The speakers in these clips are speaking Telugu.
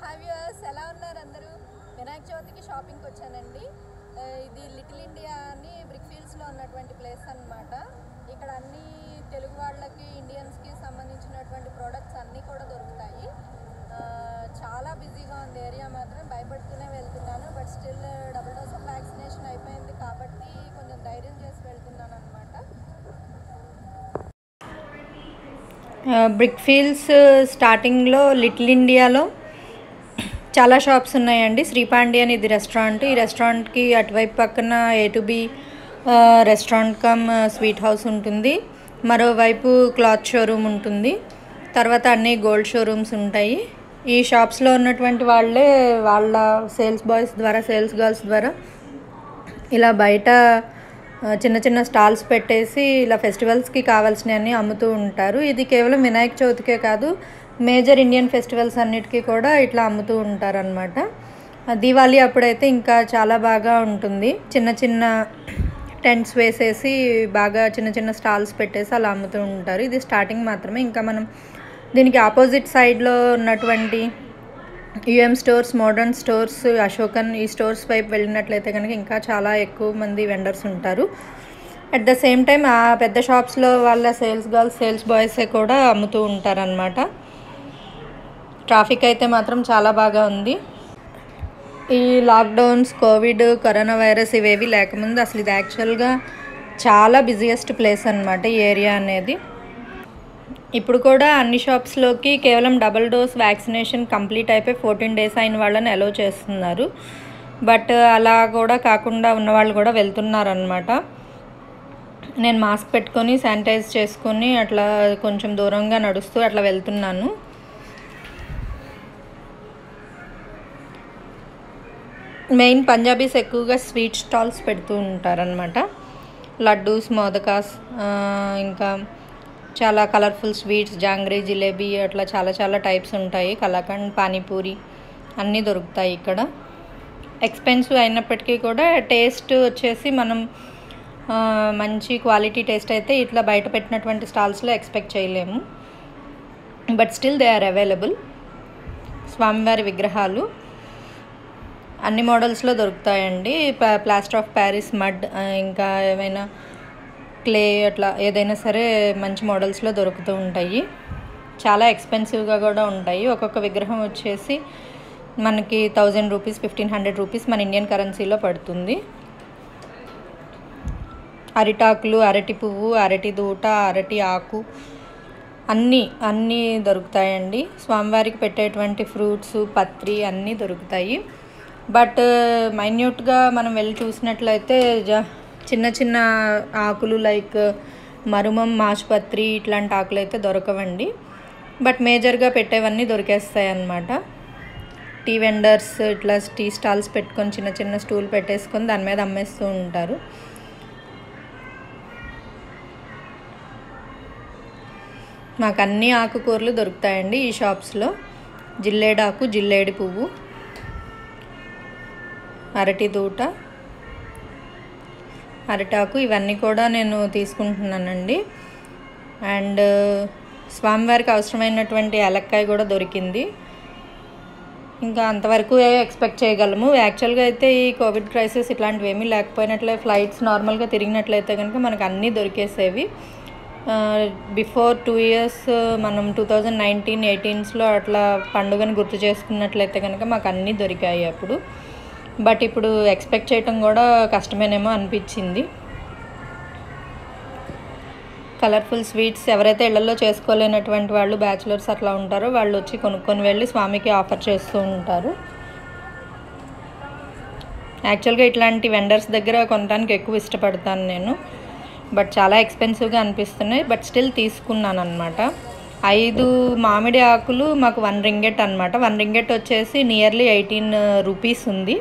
హాయ్ వ్యూవర్స్ ఎలా ఉన్నారు అందరూ వినాయక చవితికి షాపింగ్కి వచ్చానండి ఆ, ఇది లిటిల్ ఇండియా అని బ్రిక్ ఫీల్డ్స్లో ఉన్నటువంటి ప్లేస్ అన్నమాట ఇక్కడ అన్ని తెలుగు వాళ్ళకి ఇండియన్స్కి సంబంధించినటువంటి ప్రోడక్ట్స్ అన్నీ కూడా దొరుకుతాయి ఆ, చాలా బిజీగా ఉంది ఏరియా మాత్రం భయపడుతూనే వెళ్తున్నాను but still double dose of vaccination అయిపోయింది కాబట్టి కొంచెం ధైర్యం చేసి వెళ్తున్నాను అనమాట బ్రిక్ ఫీల్డ్స్ స్టార్టింగ్లో లిటిల్ ఇండియాలో చాలా షాప్స్ ఉన్నాయండి శ్రీపాండి అని ఇది రెస్టారెంట్ ఈ రెస్టారెంట్కి అటువైపు పక్కన A to B restaurant cum sweet house ఉంటుంది మరోవైపు క్లాత్ షోరూమ్ ఉంటుంది తర్వాత అన్ని గోల్డ్ షోరూమ్స్ ఉంటాయి ఈ షాప్స్లో ఉన్నటువంటి వాళ్ళే వాళ్ళ సేల్స్ బాయ్స్ ద్వారా సేల్స్ గర్ల్స్ ద్వారా ఇలా బయట ఆ, చిన్న చిన్న స్టాల్స్ పెట్టేసి ఇలా ఫెస్టివల్స్కి కావాల్సినవన్నీ అమ్ముతూ ఉంటారు ఇది కేవలం వినాయక చవితికే కాదు మేజర్ ఇండియన్ ఫెస్టివల్స్ అన్నిటికీ కూడా ఇట్లా అమ్ముతూ ఉంటారనమాట దీవాళీ అప్పుడైతే ఇంకా చాలా బాగా ఉంటుంది చిన్న చిన్న టెంట్స్ వేసేసి బాగా చిన్న చిన్న స్టాల్స్ పెట్టేసి అలా అమ్ముతూ ఉంటారు ఇది స్టార్టింగ్ మాత్రమే ఇంకా మనం దీనికి ఆపోజిట్ సైడ్లో ఉన్నటువంటి UM stores modern stores Ashokan ఈ స్టోర్స్ వైపు వెళ్ళినట్లయితే కనుక ఇంకా చాలా ఎక్కువ మంది వెండర్స్ ఉంటారు అట్ ద సేమ్ టైం ఆ పెద్ద షాప్స్లో వాళ్ళ సేల్స్ గర్ల్స్ సేల్స్ బాయ్సే కూడా అమ్ముతూ ఉంటారనమాట ట్రాఫిక్ అయితే మాత్రం చాలా బాగా ఉంది ఈ లాక్డౌన్స్ కోవిడ్ కరోనా వైరస్ ఇవేవి లేకముందు అసలు ఇది యాక్చువల్గా చాలా బిజియెస్ట్ ప్లేస్ అనమాట ఈ ఏరియా అనేది ఇప్పుడు కూడా అన్ని షాప్స్లోకి కేవలం డబుల్ డోస్ వ్యాక్సినేషన్ కంప్లీట్ అయిపోయి ఫోర్టీన్ డేస్ అయిన వాళ్ళని అలో చేస్తున్నారు బట్ అలా కూడా కాకుండా ఉన్న వాళ్ళు కూడా వెళ్తున్నారు అనమాట నేను మాస్క్ పెట్టుకొని శానిటైజ్ చేసుకొని అట్లా కొంచెం దూరంగా నడుస్తూ అట్లా వెళ్తున్నాను మెయిన్ పంజాబీస్ ఎక్కువగా స్వీట్ స్టాల్స్ పెడుతూ ఉంటారనమాట లడ్డూస్ మోదకాస్ ఆ, ఇంకా చాలా కలర్ఫుల్ స్వీట్స్ జాంగ్రీ జిలేబీ అట్లా చాలా చాలా టైప్స్ ఉంటాయి కలాకండ్ పానీపూరి అన్నీ దొరుకుతాయి ఇక్కడ ఎక్స్పెన్సివ్ అయినప్పటికీ కూడా టేస్ట్ వచ్చేసి మనం ఆ, మంచి క్వాలిటీ టేస్ట్ అయితే ఇట్లా బయట పెట్టినటువంటి స్టాల్స్లో ఎక్స్పెక్ట్ చేయలేము but still they are available స్వామివారి విగ్రహాలు అన్ని మోడల్స్లో దొరుకుతాయండి ప్లా- ప్లాస్టర్ ఆఫ్ ప్యారిస్ మడ్ ఆ, ఇంకా ఏమైనా క్లే అట్లా ఏదైనా సరే మంచి మోడల్స్లో దొరుకుతూ ఉంటాయి చాలా ఎక్స్పెన్సివ్గా కూడా ఉంటాయి ఒక్కొక్క విగ్రహం వచ్చేసి మనకి thousand rupees fifteen hundred rupees మన ఇండియన్ కరెన్సీలో పడుతుంది అరిటాకులు అరటి పువ్వు అరటి దూట అరటి ఆకు అన్నీ అన్నీ దొరుకుతాయండి స్వామివారికి పెట్టేటువంటి ఫ్రూట్స్ పత్రి అన్నీ దొరుకుతాయి బట్ మైన్యూట్గా మనం వెళ్ళి చూసినట్లయితే జ చిన్న చిన్న ఆకులు లైక్ మరుమం మాచుపత్రి ఇట్లాంటి ఆకులు అయితే దొరకవండి బట్ మేజర్గా పెట్టేవన్నీ దొరికేస్తాయి అన్నమాట టీ వెండర్స్ ఇట్లా టీ స్టాల్స్ పెట్టుకొని చిన్న చిన్న స్టూల్ పెట్టేసుకొని దాని మీద అమ్మేస్తూ ఉంటారు మాకు అన్ని ఆకుకూరలు దొరుకుతాయండి ఈ షాప్స్లో జిల్లేడాకు జిల్లేడి పువ్వు అరటి దూట అరిటాకు ఇవన్నీ కూడా నేను తీసుకుంటున్నానండి అండ్ స్వామివారికి అవసరమైనటువంటి ఏలక్కాయ కూడా దొరికింది ఇంకా అంతవరకు ఎక్స్పెక్ట్ చేయగలము యాక్చువల్గా అయితే ఈ కోవిడ్ క్రైసిస్ ఇట్లాంటివి ఏమీ లేకపోయినట్లే ఫ్లైట్స్ నార్మల్గా తిరిగినట్లయితే కనుక మనకు అన్నీ దొరికేసేవి బిఫోర్ టూ ఇయర్స్ మనం టూ థౌజండ్ నైన్టీన్ ఎయిటీన్స్లో అట్లా పండుగను గుర్తు చేసుకున్నట్లయితే కనుక మాకు అన్నీ దొరికాయి అప్పుడు బట్ ఇప్పుడు ఎక్స్పెక్ట్ చేయటం కూడా కష్టమేనేమో అనిపించింది కలర్ఫుల్ స్వీట్స్ ఎవరైతే ఇళ్లలో చేసుకోలేనటువంటి వాళ్ళు బ్యాచిలర్స్ అట్లా ఉంటారో వాళ్ళు వచ్చి కొనుక్కొని వెళ్ళి స్వామికి ఆఫర్ చేస్తూ ఉంటారు యాక్చువల్గా ఇట్లాంటి వెండర్స్ దగ్గర కొనడానికి ఎక్కువ ఇష్టపడతాను నేను బట్ చాలా ఎక్స్పెన్సివ్గా అనిపిస్తున్నాయి బట్ స్టిల్ తీసుకున్నాను అనమాట ఐదు మామిడి ఆకులు మాకు వన్ రింగెట్ అనమాట వన్ రింగెట్ వచ్చేసి నియర్లీ ఎయిటీన్ రూపీస్ ఉంది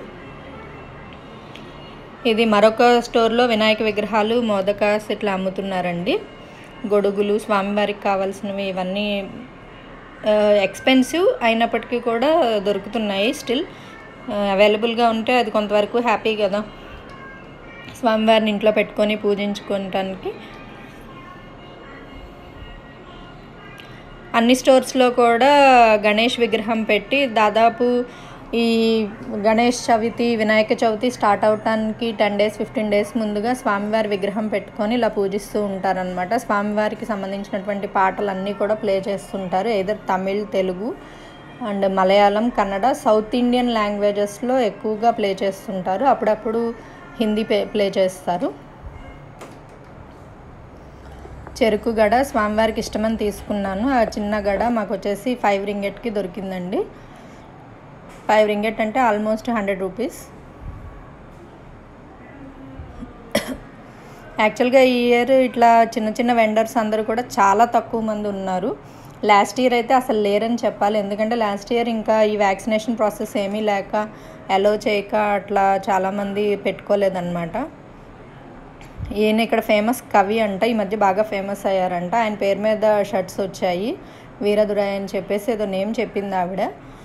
ఇది మరొక స్టోర్లో వినాయక విగ్రహాలు మోదకాస్ ఇట్లా అమ్ముతున్నారండి గొడుగులు స్వామివారికి కావాల్సినవి ఇవన్నీ ఎక్స్పెన్సివ్ అయినప్పటికీ కూడా దొరుకుతున్నాయి స్టిల్ అవైలబుల్గా ఉంటే అది కొంతవరకు హ్యాపీ కదా స్వామివారిని ఇంట్లో పెట్టుకొని పూజించుకోవటానికి అన్ని స్టోర్స్లో కూడా గణేష్ విగ్రహం పెట్టి దాదాపు ఈ గణేష్ చవితి వినాయక చవితి స్టార్ట్ అవటానికి టెన్ డేస్ ఫిఫ్టీన్ డేస్ ముందుగా స్వామివారి విగ్రహం పెట్టుకొని ఇలా పూజిస్తూ ఉంటారనమాట స్వామివారికి సంబంధించినటువంటి పాటలు అన్నీ కూడా ప్లే చేస్తుంటారు either Tamil Telugu and Malayalam Kannada south Indian లాంగ్వేజెస్లో ఎక్కువగా ప్లే చేస్తుంటారు అప్పుడప్పుడు హిందీ ప్లే ప్లే చేస్తారు చెరుకు గడ స్వామివారికి ఇష్టమని తీసుకున్నాను ఆ చిన్న గడ మాకు వచ్చేసి ఫైవ్ రింగెట్కి దొరికిందండి ఫైవ్ రింగెట్ అంటే ఆల్మోస్ట్ హండ్రెడ్ రూపీస్ యాక్చువల్గా ఈ ఇయర్ ఇట్లా చిన్న చిన్న వెండర్స్ అందరూ కూడా చాలా తక్కువ మంది ఉన్నారు లాస్ట్ ఇయర్ అయితే అసలు లేరని చెప్పాలి ఎందుకంటే లాస్ట్ ఇయర్ ఇంకా ఈ వ్యాక్సినేషన్ ప్రాసెస్ ఏమీ లేక అలో చేయక అట్లా చాలామంది పెట్టుకోలేదన్నమాట ఈయన ఇక్కడ ఫేమస్ కవి అంట ఈ మధ్య బాగా ఫేమస్ అయ్యారంట ఆయన పేరు మీద షర్ట్స్ వచ్చాయి వీరదురాయ్ అని చెప్పేసి ఏదో నేమ్ చెప్పింది ఆవిడ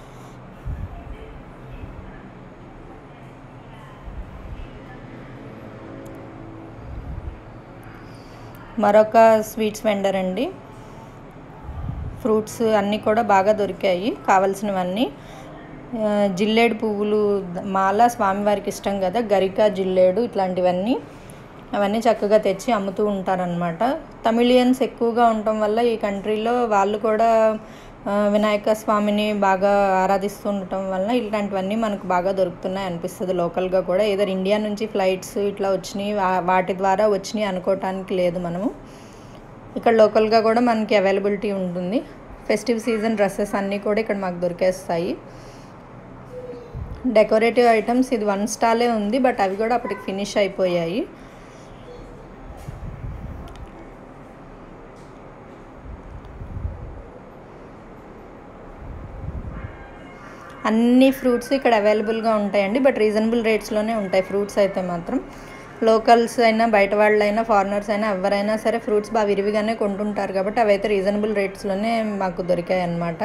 మరొక స్వీట్స్ వెండర్ అండి ఫ్రూట్స్ అన్నీ కూడా బాగా దొరికాయి కావలసినవన్నీ ఆ, జిల్లేడు పువ్వులు ద- మాల స్వామివారికి ఇష్టం కదా గరిక జిల్లేడు ఇట్లాంటివన్నీ అవన్నీ చక్కగా తెచ్చి అమ్ముతూ ఉంటారనమాట తమిళియన్స్ ఎక్కువగా ఉండటం వల్ల ఈ కంట్రీలో వాళ్ళు కూడా ఆ, వినాయక స్వామిని బాగా ఆరాధిస్తూ ఉండటం వల్ల ఇట్లాంటివన్నీ మనకు బాగా దొరుకుతున్నాయి అనిపిస్తుంది లోకల్గా కూడా ఏదో ఇండియా నుంచి ఫ్లైట్స్ ఇట్లా వచ్చినాయి వా- వాటి ద్వారా వచ్చినాయి అనుకోవటానికి లేదు మనము ఇక్కడ లోకల్గా కూడా మనకి అవైలబిలిటీ ఉంటుంది ఫెస్టివ్ సీజన్ డ్రెస్సెస్ అన్నీ కూడా ఇక్కడ మాకు దొరికేస్తాయి డెకరేటివ్ ఐటమ్స్ ఇది వన్ స్టాలే ఉంది బట్ అవి కూడా అప్పటికి ఫినిష్ అయిపోయాయి అన్ని ఫ్రూట్స్ ఇక్కడ అవైలబుల్గా ఉంటాయండి బట్ రీజనబుల్ రేట్స్లోనే ఉంటాయి ఫ్రూట్స్ అయితే మాత్రం లోకల్స్ అయినా బయట వాళ్ళైనా ఫారినర్స్ అయినా ఎవరైనా సరే ఫ్రూట్స్ బాగా విరివిగానే కొంటుంటారు కాబట్టి అవైతే రీజనబుల్ రేట్స్లోనే మాకు దొరికాయి అన్నమాట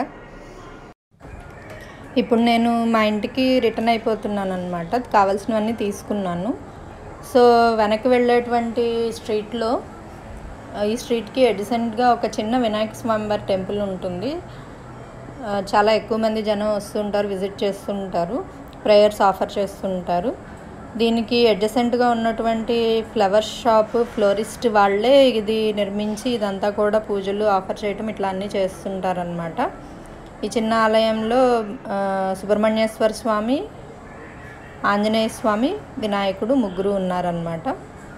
ఇప్పుడు నేను మా ఇంటికి రిటర్న్ అయిపోతున్నాను అనమాట కావాల్సినవన్నీ తీసుకున్నాను సో వెనక్కి వెళ్ళేటువంటి స్ట్రీట్లో ఆ, ఈ స్ట్రీట్కి అడిసెంట్గా ఒక చిన్న వినాయక స్వామి వారి టెంపుల్ ఉంటుంది ఆ, చాలా ఎక్కువ మంది జనం వస్తుంటారు విజిట్ చేస్తుంటారు ప్రేయర్స్ ఆఫర్ చేస్తుంటారు దీనికి అడ్జసెంట్గా ఉన్నటువంటి ఫ్లవర్ షాప్ ఫ్లోరిస్ట్ వాళ్ళే ఇది నిర్మించి ఇదంతా కూడా పూజలు ఆఫర్ చేయటం ఇట్లా అన్నీ చేస్తుంటారనమాట ఈ చిన్న ఆలయంలో ఆ, సుబ్రహ్మణ్యేశ్వర స్వామి ఆంజనేయ స్వామి వినాయకుడు ముగ్గురు ఉన్నారనమాట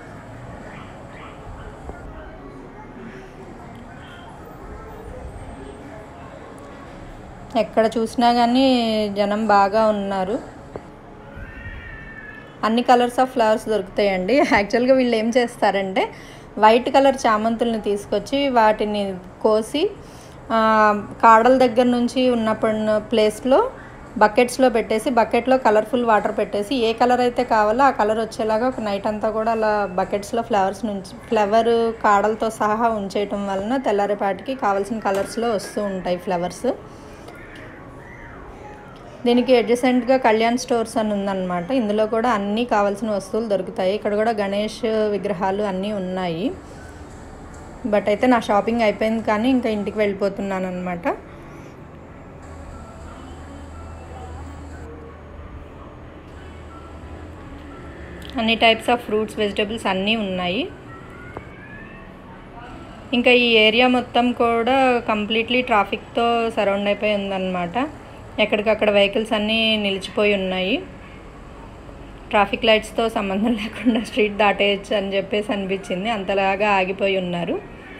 ఎక్కడ చూసినా కానీ జనం బాగా ఉన్నారు అన్ని కలర్స్ ఆఫ్ ఫ్లవర్స్ దొరుకుతాయండి యాక్చువల్గా వీళ్ళు ఏం చేస్తారంటే వైట్ కలర్ చామంతుల్ని తీసుకొచ్చి వాటిని కోసి ఆ, కాడల దగ్గర నుంచి ఉన్నప్పుడు ప్లేస్లో బకెట్స్లో పెట్టేసి బకెట్లో కలర్ఫుల్ వాటర్ పెట్టేసి ఏ కలర్ అయితే కావాలో ఆ కలర్ వచ్చేలాగా ఒక నైట్ అంతా కూడా అలా బకెట్స్లో ఫ్లవర్స్ నుంచి ఫ్లవర్ కాడలతో సహా ఉంచేయటం వలన తెల్లారేపాటికి కావాల్సిన కలర్స్లో వస్తూ ఉంటాయి ఫ్లవర్స్ దీనికి అడ్జసెంట్గా కళ్యాణ్ స్టోర్స్ అని ఉందన్నమాట ఇందులో కూడా అన్నీ కావాల్సిన వస్తువులు దొరుకుతాయి ఇక్కడ కూడా గణేష్ విగ్రహాలు అన్నీ ఉన్నాయి బట్ అయితే నా షాపింగ్ అయిపోయింది కానీ ఇంకా ఇంటికి వెళ్ళిపోతున్నాను అనమాట అన్ని టైప్స్ ఆఫ్ ఫ్రూట్స్ వెజిటబుల్స్ అన్నీ ఉన్నాయి ఇంకా ఈ ఏరియా మొత్తం కూడా కంప్లీట్లీ ట్రాఫిక్తో సరౌండ్ అయిపోయి ఉందన్నమాట ఎక్కడికక్కడ వెహికల్స్ అన్నీ నిలిచిపోయి ఉన్నాయి ట్రాఫిక్ లైట్స్తో సంబంధం లేకుండా స్ట్రీట్ దాటేయచ్చు అని చెప్పేసి అనిపించింది అంతలాగా ఆగిపోయి ఉన్నారు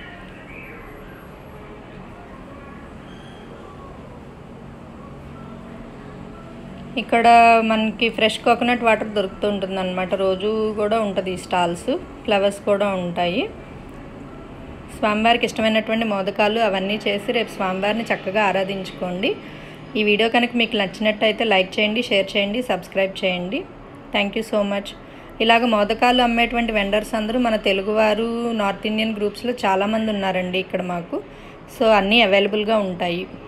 ఇక్కడ మనకి ఫ్రెష్ కోకోనట్ వాటర్ దొరుకుతూ ఉంటుంది అనమాట రోజు కూడా ఉంటుంది ఈ స్టాల్స్ ఫ్లవర్స్ కూడా ఉంటాయి స్వామివారికి ఇష్టమైనటువంటి మోదకాలు అవన్నీ చేసి రేపు స్వామివారిని చక్కగా ఆరాధించుకోండి ఈ వీడియో కనుక మీకు నచ్చినట్టయితే లైక్ చేయండి షేర్ చేయండి సబ్స్క్రైబ్ చేయండి థ్యాంక్ యూ సో మచ్ ఇలాగ మోదకాలు అమ్మేటువంటి వెండర్స్ అందరూ మన తెలుగువారు నార్త్ ఇండియన్ గ్రూప్స్లో చాలామంది ఉన్నారండి ఇక్కడ మాకు సో అన్నీ అవైలబుల్గా ఉంటాయి